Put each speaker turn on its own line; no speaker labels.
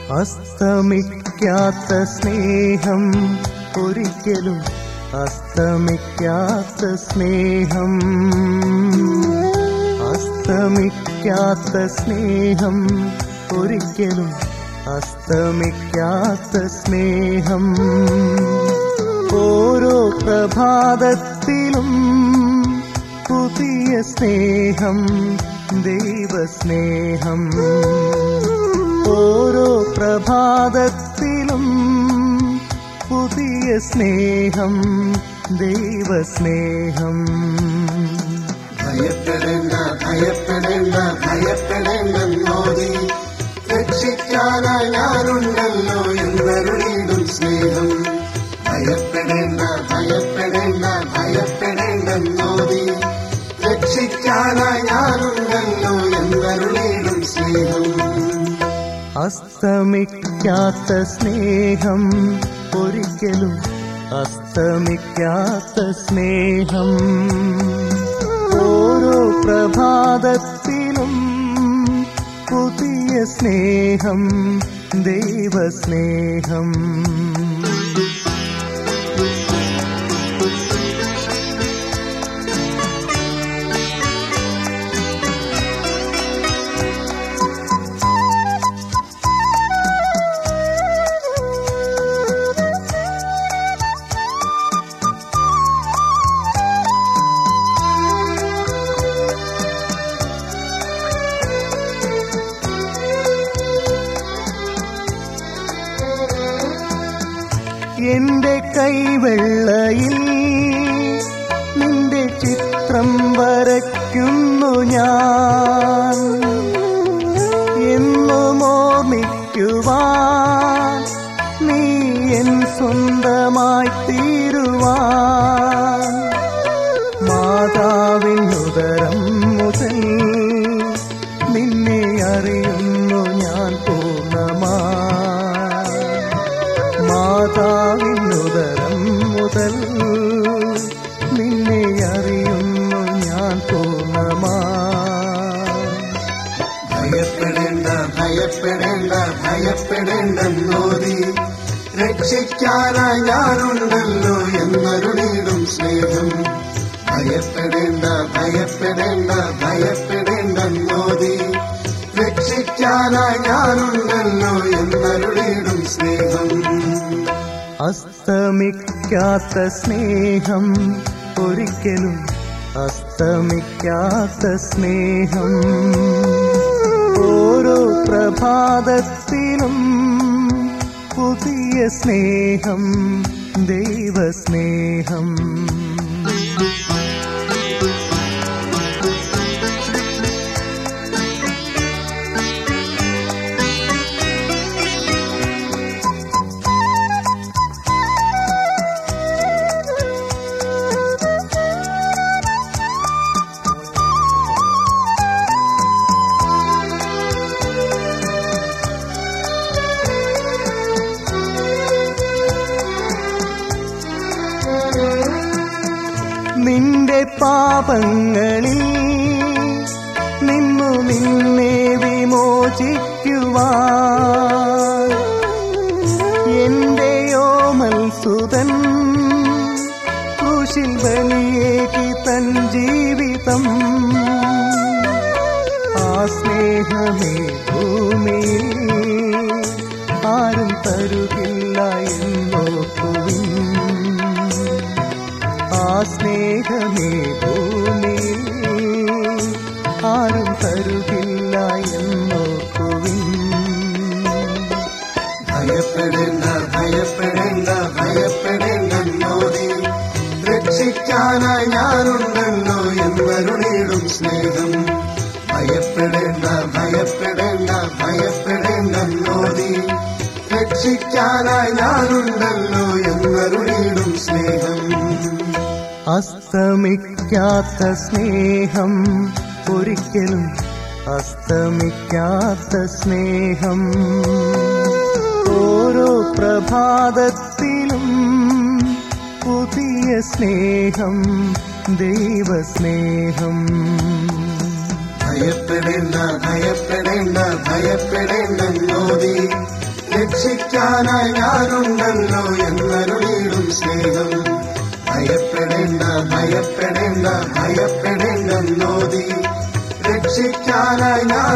അസ്തമിക്കാത്ത സ്നേഹം ഒരിക്കലും അസ്തമിക്കാത്ത സ്നേഹം അസ്തമിക്കാത്ത സ്നേഹം ഒരിക്കലും അസ്തമിക്കാത്ത സ്നേഹം ഓരോ പ്രഭാതത്തിലും പുതിയ സ്നേഹം ദൈവസ്നേഹം ഓരോ പ്രഭാതത്തിലും പുതിയ സ്നേഹം ദൈവസ്നേഹം
ഭയപ്പെടേണ്ട ഭയപ്പെടേണ്ട ഭയപ്പെടേണ്ടെന്നോതി രക്ഷിക്കാനായി ഞാനുണ്ടല്ലോ എന്നരുളീടും സ്നേഹം ഭയപ്പെടേണ്ട ഭയപ്പെടേണ്ട ഭയപ്പെടേണ്ടെന്നോതി രക്ഷിക്കാനായി ഞാനുണ്ടല്ലോ എന്നരുളീടും സ്നേഹം
അസ്തമിക്കാത്ത സ്നേഹം ഒരിക്കലും അസ്തമിക്കാത്ത സ്നേഹം ഓരോ പ്രഭാതത്തിലും പുതിയ സ്നേഹം ദൈവസ്നേഹം എന്റെ കൈവെള്ളയിൽ നിന്റെ ചിത്രം വരയ്ക്കുന്നു ഞാൻ എന്നും ഓർമ്മിക്കുവാൻ നീ എൻ സ്വന്തമായി തീരുവാൻ മാതാവിനുദരം മുതൽ നിന്നെ അറിയുന്നു ഞാൻ പൂർണ്ണമായി മാതാവിനുദരം മുതൽ നിന്നെ അറിയുന്നു ഞാൻ പൂർണ്ണമായി
ഭയപ്പെടേണ്ട ഭയപ്പെടേണ്ട ഭയപ്പെടേണ്ടെന്നോതി രക്ഷിക്കാനായി ഞാനുണ്ടല്ലോ എന്നരുളീടും സ്നേഹം ഭയപ്പെടേണ്ട ഭയപ്പെടേണ്ട ഭയപ്പെടേണ്ടെന്നോതി രക്ഷിക്കാനായി ഞാനുണ്ടല്ലോ എന്നരുളീടും സ്നേഹം
അസ്തമിക്കാത്ത സ്നേഹം ഒരിക്കലും അസ്തമിക്കാത്ത സ്നേഹം ഓരോ പ്രഭാതത്തിലും പുതിയ സ്നേഹം ദൈവസ്നേഹം നിന്റെ പാപങ്ങളിൽ നിന്നു നിന്നെ വിമോചിക്കുവാൻ എന്റെയോ മത്സുതൻ ക്രൂശിൽ ബലിയേകി തൻ ജീവിതം ആ സ്നേഹമേ ഭൂമിയിൽ ആരും തരുകില്ല എന്നോക്കുവിൻ ആ സ്നേഹമേ ഭൂമിയിൽ ആരും തരുകില്ല എന്നോക്കുവിൻ
ഭയപ്പെടേണ്ട ഭയപ്പെടേണ്ട ഭയപ്പെടേണ്ടെന്നോതി രക്ഷിക്കാനായി ഞാനുണ്ടല്ലോ എന്നരുളീടും സ്നേഹം ഭയപ്പെടേണ്ട ഭയപ്പെടേണ്ട ഭയപ്പെടേണ്ടെന്നോതി രക്ഷിക്കാനായി ഞാനുണ്ടല്ലോ എന്നരുളീടും സ്നേഹം
അസ്തമിക്കാത്ത സ്നേഹം ഒരിക്കലും അസ്തമിക്കാത്ത സ്നേഹം ഓരോ പ്രഭാതത്തിലും പുതിയ സ്നേഹം ദൈവസ്നേഹം
ഭയപ്പെടേണ്ട ഭയപ്പെടേണ്ട ഭയപ്പെടേണ്ടെന്നോതി രക്ഷിക്കാനായി ഞാനുണ്ടല്ലോ എന്നരുളിയിടും സ്നേഹം ഭയപ്പെടേണ്ട ഭയപ്പെടേണ്ട ഭയപ്പെടേണ്ടെന്നോതി രക്ഷിക്കാനായി ഞാൻ